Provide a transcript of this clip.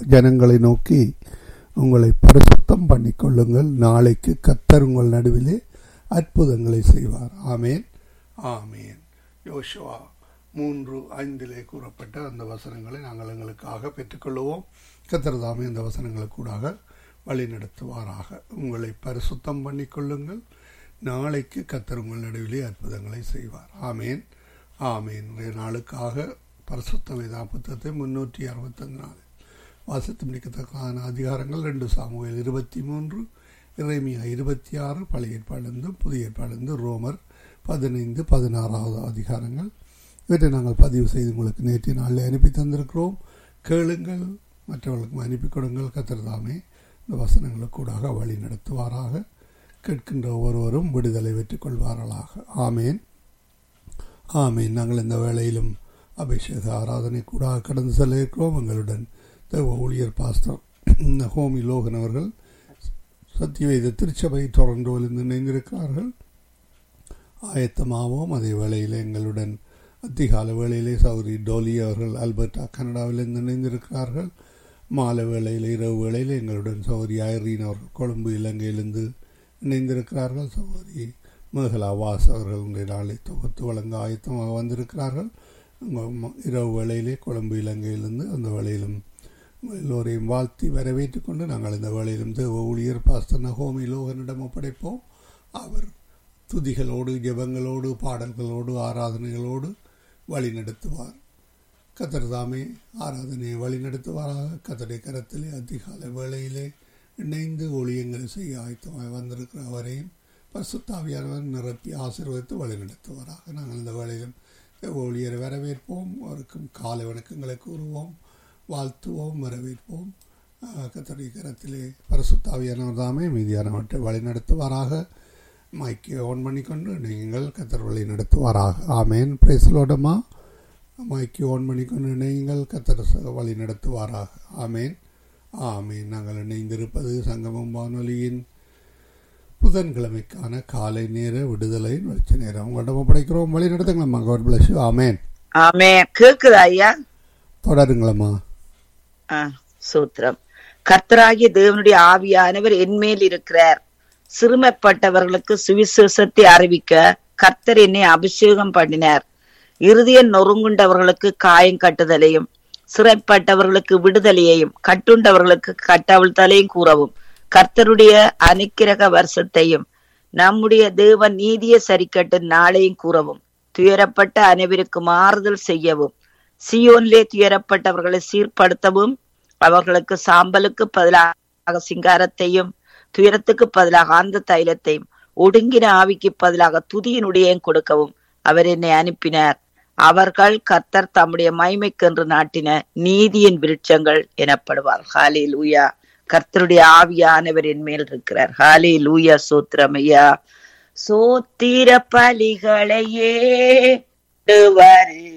ஜனங்களை நோக்கி உங்களை பரிசுத்தம் பண்ணிக்கொள்ளுங்கள் நாளைக்கு கத்தர் உங்கள் நடுவிலே அற்புதங்களை செய்வார் ஆமேன் ஆமேன் யோசுவா மூன்று ஐந்திலே கூறப்பட்ட அந்த வசனங்களை நாங்கள் எங்களுக்காக பெற்றுக்கொள்வோம் கத்தர் தாமே இந்த வசனங்களுக்கூடாக வழி நடத்துவாராக உங்களை பரிசுத்தம் பண்ணிக்கொள்ளுங்கள் நாளைக்கு கத்தர் உங்கள் நடுவிலே அற்புதங்களை செய்வார் ஆமேன் ஆமேன் இன்றைய நாளுக்காக பரிசுத்த வேதா புத்தகத்தை முன்னூற்றி அறுபத்தஞ்சு நாள் வாசித்து முடிக்கத்தக்கான அதிகாரங்கள் ரெண்டு சாமுவேல் இருபத்தி மூன்று இறைமியா இருபத்தி ஆறு பழைய ஏற்பாடிலிருந்து புதிய ஏற்பாடிலிருந்து ரோமர் பதினைந்து பதினாறாவது அதிகாரங்கள் இவற்றை நாங்கள் பதிவு செய்து உங்களுக்கு நேற்றைய நாளில் அனுப்பி தந்திருக்கிறோம் கேளுங்கள் மற்றவர்களுக்கும் அனுப்பி கொடுங்கள் கத்திரதாமே இந்த வசனங்களுக்கூடாக வழி நடத்துவாராக கேட்கின்ற ஒவ்வொருவரும் விடுதலை வெற்றி கொள்வார்களாக ஆமேன் ஆமேன் நாங்கள் இந்த வேளையிலும் அபிஷேக ஆராதனை கூட கடந்து செல்ல இருக்கிறோம் எங்களுடன் தேவ ஊழியர் பாஸ்டர் ஹோமி லோகன் அவர்கள் சத்தியவேத திருச்சபை டொரண்டோவிலிருந்து இணைந்திருக்கிறார்கள் ஆயத்தமாவோம் அதே வேளையில் எங்களுடன் அதிகால வேளையிலே சௌரி டோலி அவர்கள் அல்பர்டா கனடாவிலிருந்து இணைந்திருக்கிறார்கள் மாலை வேளையில் இரவு வேளையில் எங்களுடன் சௌரி ஐரீன் அவர்கள் கொழும்பு இலங்கையிலிருந்து இணைந்திருக்கிறார்கள் சௌரி மேகலா வாஸ் அவர்கள் இன்றைய நாளை தொகுத்து வழங்க ஆயத்தமாக வந்திருக்கிறார்கள் இரவு வேளையிலே கொழும்பு இலங்கையிலிருந்து அந்த வேளையிலும் எல்லோரையும் வாழ்த்தி வரவேற்று கொண்டு நாங்கள் இந்த வேளையிலும் தேவ ஊழியர் பாஸ்தர் நகோமி லோகனிடம் ஒப்படைப்போம் அவர் துதிகளோடு ஜெபங்களோடு பாடல்களோடு ஆராதனைகளோடு வழி நடத்துவார் கத்தர் தாமே ஆராதனையை வழி நடத்துவாராக கத்தரை கரத்திலே அதிகால வேளையிலே இணைந்து ஒளியங்களை செய்ய ஆயத்தமாக வந்திருக்கிற அவரையும் பசுத்தாவியானவர் நிரப்பி ஆசீர்வதித்து வழி நடத்துவாராக நாங்கள் இந்த வேளையிலும் ஊழியரை வரவேற்போம் அவருக்கும் காலை வணக்கங்களை கூறுவோம் வாழ்த்துவோம் வரவேற்போம் கத்தரை கரத்திலே பரிசுத்தாவியானவர் தாமே மீதியானவற்றை வழி நடத்துவாராக மைக்கை ஓன் பண்ணிக்கொண்டு நீங்கள் கத்தர் வழி நடத்துவாராக ஆமேன் பிரேசலோடமா மைக்கை ஓன் பண்ணிக்கொண்டு நீங்கள் கத்தர் வழி நடத்துவாராக ஆமேன் ஆமேன் நாங்கள் இணைந்திருப்பது சங்கமம் வானொலியின் புதன்கிழமைக்கான காலை நேர விடுதலையின் வெளிச்ச நேரம் உங்களிடம் ஒப்படைக்கிறோம் வழி நடத்துங்களம்மா கவர் பிளஸ் ஆமேன் ஆமே கேக்குதா ஐயா தொடருங்களம்மா சூத்திரம் கர்த்தராகிய தேவனுடைய ஆவியானவர் என்மேல் இருக்கிறார் சிறுமைப்பட்டவர்களுக்கு சுவிசேஷத்தை அறிவிக்க கர்த்தர் என்னை அபிஷேகம் பண்ணினார் இறுதிய நொறுங்குண்டவர்களுக்கு காயம் கட்டுதலையும் சிறைப்பட்டவர்களுக்கு விடுதலையையும் கட்டுண்டவர்களுக்கு கட்டவிழ்த்தலையும் கூறவும் கர்த்தருடைய அனுக்கிரக வருஷத்தையும் நம்முடைய தேவன் நீதிய சரிக்கட்டு நாளையும் கூறவும் துயரப்பட்ட அனைவருக்கும் ஆறுதல் செய்யவும் சியோன்லே துயரப்பட்டவர்களை சீர்படுத்தவும் அவர்களுக்கு சாம்பலுக்கு பதிலாக சிங்காரத்தையும் துயரத்துக்கு பதிலாக ஆந்த தைலத்தையும் ஒடுங்கின ஆவிக்கு பதிலாக துதியினுடைய கொடுக்கவும் அவர் என்னை அனுப்பினார் அவர்கள் கர்த்தர் தம்முடைய மைமைக்கென்று நாட்டின நீதியின் விருட்சங்கள் எனப்படுவார் ஹாலே லூயா கர்த்தருடைய ஆவியானவர் என் மேல் இருக்கிறார் ஹாலே லூயா சோத்திரமையா சோத்திர பலிகளையே